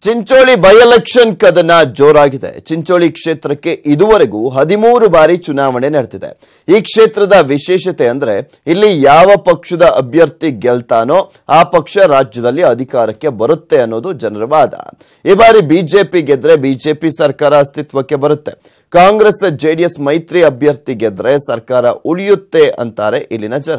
Chincholi by election ಕದನ ಜೋರಾಗಿದೆ ಚಿಂಚೋಳಿ ಕ್ಷೇತ್ರಕ್ಕೆ ಇದುವರೆಗೂ ಹದಿಮೂರು ಬಾರಿ ಚುನಾವಣೆ ನಡೆದಿದೆ ಈ ಕ್ಷೇತ್ರದ ವಿಶೇಷತೆ ಅಂದ್ರೆ ಇಲ್ಲಿ ಯಾವ ಪಕ್ಷದ ಅಭ್ಯರ್ಥಿ ಗೆಲ್ತಾನೋ ಆ ಪಕ್ಷ ರಾಜ್ಯದಲ್ಲಿ ಅಧಿಕಾರಕ್ಕೆ ಬರುತ್ತೆ ಅನ್ನೋದು ಜನರ ವಾದ ಈ ಬಾರಿ ಬಿಜೆಪಿ ಗೆದ್ರೆ ಬಿಜೆಪಿ ಸರ್ಕಾರ ಅಸ್ತಿತ್ವಕ್ಕೆ ಬರುತ್ತೆ ಕಾಂಗ್ರೆಸ್ ಜೆಡಿಎಸ್ ಮೈತ್ರಿ ಅಭ್ಯರ್ಥಿ ಗೆದ್ರೆ ಸರ್ಕಾರ ಉಳಿಯುತ್ತೆ ಅಂತಾರೆ ಇಲ್ಲಿನ ಜನ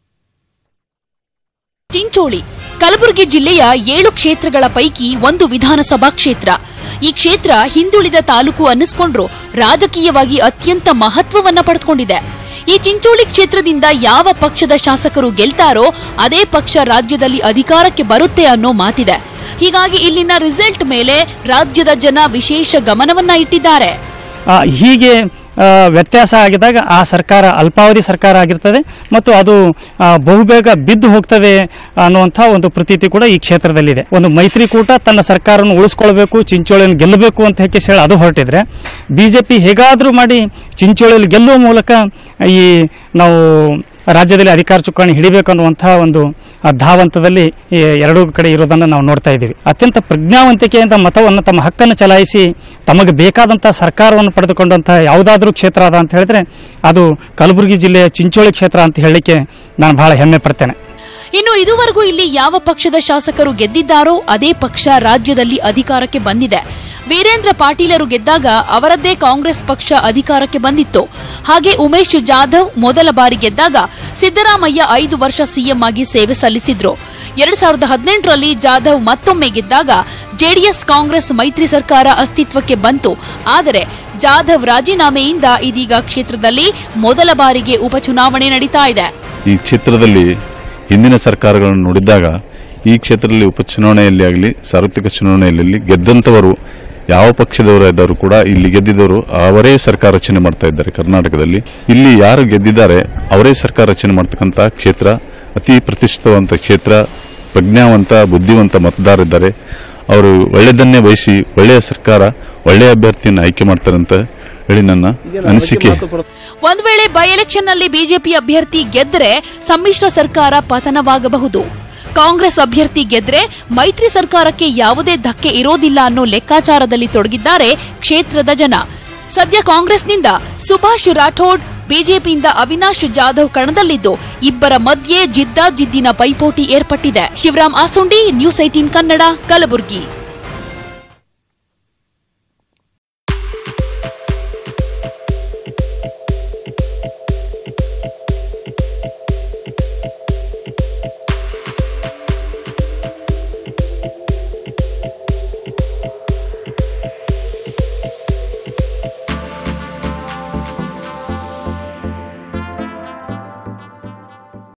ಚಿಂಚೋಳಿ ಕಲಬುರಗಿ ಜಿಲ್ಲೆಯ ಏಳು ಕ್ಷೇತ್ರಗಳ ಪೈಕಿ ಒಂದು ವಿಧಾನಸಭಾ ಕ್ಷೇತ್ರ ಈ ಕ್ಷೇತ್ರ ಹಿಂದುಳಿದ ತಾಲೂಕು ಅನ್ನಿಸ್ಕೊಂಡ್ರು ರಾಜಕೀಯವಾಗಿ ಅತ್ಯಂತ ಮಹತ್ವವನ್ನ ಪಡೆದುಕೊಂಡಿದೆ ಈ ಚಿಂಚೋಳಿ ಕ್ಷೇತ್ರದಿಂದ ಯಾವ ಪಕ್ಷದ ಶಾಸಕರು ಗೆಲ್ತಾರೋ ಅದೇ ಪಕ್ಷ ರಾಜ್ಯದಲ್ಲಿ ಅಧಿಕಾರಕ್ಕೆ ಬರುತ್ತೆ ಅನ್ನೋ ಮಾತಿದೆ ಹೀಗಾಗಿ ಇಲ್ಲಿನ ರಿಸಲ್ಟ್ ಮೇಲೆ ರಾಜ್ಯದ ಜನ ವಿಶೇಷ ಗಮನವನ್ನ ಇಟ್ಟಿದ್ದಾರೆ ಆ, ಹೀಗೆ ಆ, ವ್ಯತ್ಯಾಸ ಆಗಿದಾಗ ಆ ಸರ್ಕಾರ ಅಲ್ಪಾವಧಿ ಸರ್ಕಾರ ಆಗಿರ್ತದೆ ಮತ್ತು ಅದು ಆ, ಬಹುಬೇಗ ಬಿದ್ದು ಹೋಗ್ತದೆ ಅನ್ನುವಂಥ ಒಂದು ಪ್ರತೀತಿ ಕೂಡ ಈ ಕ್ಷೇತ್ರದಲ್ಲಿದೆ ಒಂದು ಮೈತ್ರಿಕೂಟ ತನ್ನ ಸರ್ಕಾರವನ್ನು ಉಳಿಸ್ಕೊಳ್ಬೇಕು ಚಿಂಚೋಳಿಯನ್ನು ಗೆಲ್ಲಬೇಕು ಅಂತ ಹೇಳಿ ಹೇಳಿ ಅದು ಹೊರಟಿದ್ರೆ ಬಿ ಜೆ ಪಿ ಹೇಗಾದರೂ ಮಾಡಿ ಚಿಂಚೋಳಿಯಲ್ಲಿ ಗೆಲ್ಲುವ ಮೂಲಕ ಈ ನಾವು ರಾಜ್ಯದಲ್ಲಿ ಅಧಿಕಾರ ಚುಕ್ಕಾಣಿ ಹಿಡಿಬೇಕು ಅನ್ನುವಂಥ ಒಂದು ಆ, ಧಾವಂತದಲ್ಲಿ ಈ ಎರಡೂ ಕಡೆ ಇರೋದನ್ನು ನಾವು ನೋಡ್ತಾ ಇದ್ದೀವಿ ಅತ್ಯಂತ ಪ್ರಜ್ಞಾವಂತಿಕೆಯಿಂದ ಮತವನ್ನು ತಮ್ಮ ಹಕ್ಕನ್ನು ಚಲಾಯಿಸಿ ತಮಗೆ ಬೇಕಾದಂಥ ಸರ್ಕಾರವನ್ನು ಪಡೆದುಕೊಂಡಂಥ ಯಾವುದಾದ್ರೂ ಕ್ಷೇತ್ರ ಅದ ಅಂತ ಹೇಳಿದ್ರೆ ಅದು ಕಲಬುರಗಿ ಜಿಲ್ಲೆಯ ಚಿಂಚೋಳಿ ಕ್ಷೇತ್ರ ಅಂತ ಹೇಳಲಿಕ್ಕೆ ನಾನು ಬಹಳ ಹೆಮ್ಮೆ ಪಡ್ತೇನೆ ಇನ್ನು ಇದುವರೆಗೂ ಇಲ್ಲಿ ಯಾವ ಪಕ್ಷದ ಶಾಸಕರು ಗೆದ್ದಿದ್ದಾರೋ ಅದೇ ಪಕ್ಷ ರಾಜ್ಯದಲ್ಲಿ ಅಧಿಕಾರಕ್ಕೆ ಬಂದಿದೆ ವೀರೇಂದ್ರ ಪಾಟೀಲರು ಗೆದ್ದಾಗ ಅವರದ್ದೇ ಕಾಂಗ್ರೆಸ್ ಪಕ್ಷ ಅಧಿಕಾರಕ್ಕೆ ಬಂದಿತ್ತು ಹಾಗೆ ಉಮೇಶ್ ಜಾಧವ್ ಮೊದಲ ಬಾರಿ ಗೆದ್ದಾಗ ಸಿದ್ದರಾಮಯ್ಯ ಐದು ವರ್ಷ ಸಿಎಂ ಆಗಿ ಸೇವೆ ಸಲ್ಲಿಸಿದ್ರು ಎರಡ್ ಸಾವಿರದ ಹದಿನೆಂಟರಲ್ಲಿ ಜಾಧವ್ ಮತ್ತೊಮ್ಮೆ ಗೆದ್ದಾಗ ಜೆಡಿಎಸ್ ಕಾಂಗ್ರೆಸ್ ಮೈತ್ರಿ ಸರ್ಕಾರ ಅಸ್ತಿತ್ವಕ್ಕೆ ಬಂತು ಆದರೆ ಜಾಧವ್ ರಾಜೀನಾಮೆಯಿಂದ ಇದೀಗ ಕ್ಷೇತ್ರದಲ್ಲಿ ಮೊದಲ ಬಾರಿಗೆ ಉಪಚುನಾವಣೆ ನಡೀತಾ ಇದೆ ಈ ಕ್ಷೇತ್ರದಲ್ಲಿ ಹಿಂದಿನ ಸರ್ಕಾರಗಳನ್ನು ನೋಡಿದಾಗ ಈ ಕ್ಷೇತ್ರದಲ್ಲಿ ಉಪಚುನಾವಣೆಯಲ್ಲಿ ಆಗಲಿ ಸಾರ್ವತ್ರಿಕ ಚುನಾವಣೆಯಲ್ಲಿ ಗೆದ್ದಂಥವರು ಯಾವ ಪಕ್ಷದವರು ಇದ್ದವರು ಕೂಡ ಇಲ್ಲಿ ಗೆದ್ದಿದ್ದವರು ಅವರೇ ಸರ್ಕಾರ ರಚನೆ ಮಾಡ್ತಾ ಇದ್ದಾರೆ ಕರ್ನಾಟಕದಲ್ಲಿ ಇಲ್ಲಿ ಯಾರು ಗೆದ್ದಿದ್ದಾರೆ ಅವರೇ ಸರ್ಕಾರ ರಚನೆ ಮಾಡ್ತಕ್ಕಂಥ ಕ್ಷೇತ್ರ ಅತಿ ಪ್ರತಿಷ್ಠಿತವಂತ ಕ್ಷೇತ್ರ ಪ್ರಜ್ಞಾವಂತ ಬುದ್ಧಿವಂತ ಮತದಾರರಿದ್ದಾರೆ ಅವರು ಒಳ್ಳೆಯದನ್ನೇ ಬಯಸಿ ಒಳ್ಳೆಯ ಸರ್ಕಾರ ಒಳ್ಳೆಯ ಅಭ್ಯರ್ಥಿಯನ್ನು ಆಯ್ಕೆ ಮಾಡ್ತಾರೆ ಅಂತ ಹೇಳಿ ನನ್ನ ಅನಿಸಿಕೆ ಒಂದ್ ವೇಳೆ ಬೈ ಎಲೆಕ್ಷನ್ ನಲ್ಲಿ ಬಿಜೆಪಿ ಅಭ್ಯರ್ಥಿ ಗೆದ್ರೆ ಸಮ್ಮಿಶ್ರ ಸರ್ಕಾರ ಪತನವಾಗಬಹುದು ಕಾಂಗ್ರೆಸ್ ಅಭ್ಯರ್ಥಿ ಗೆದ್ರೆ ಮೈತ್ರಿ ಸರ್ಕಾರಕ್ಕೆ ಯಾವುದೇ ಧಕ್ಕೆ ಇರೋದಿಲ್ಲ ಅನ್ನೋ ಲೆಕ್ಕಾಚಾರದಲ್ಲಿ ತೊಡಗಿದ್ದಾರೆ ಕ್ಷೇತ್ರದ ಜನ ಸದ್ಯ ಕಾಂಗ್ರೆಸ್ನಿಂದ ಸುಭಾಷ್ ರಾಠೋಡ್ ಬಿಜೆಪಿಯಿಂದ ಅವಿನಾಶ್ ಜಾಧವ್ ಕಣದಲ್ಲಿದ್ದು ಇಬ್ಬರ ಮಧ್ಯೆ ಜಿದ್ದಾಜಿದ್ದಿನ ಪೈಪೋಟಿ ಏರ್ಪಟ್ಟಿದೆ ಶಿವರಾಮ್ ಆಸುಂಡಿ ನ್ಯೂಸ್ ಏಟೀನ್ ಕನ್ನಡ ಕಲಬುರಗಿ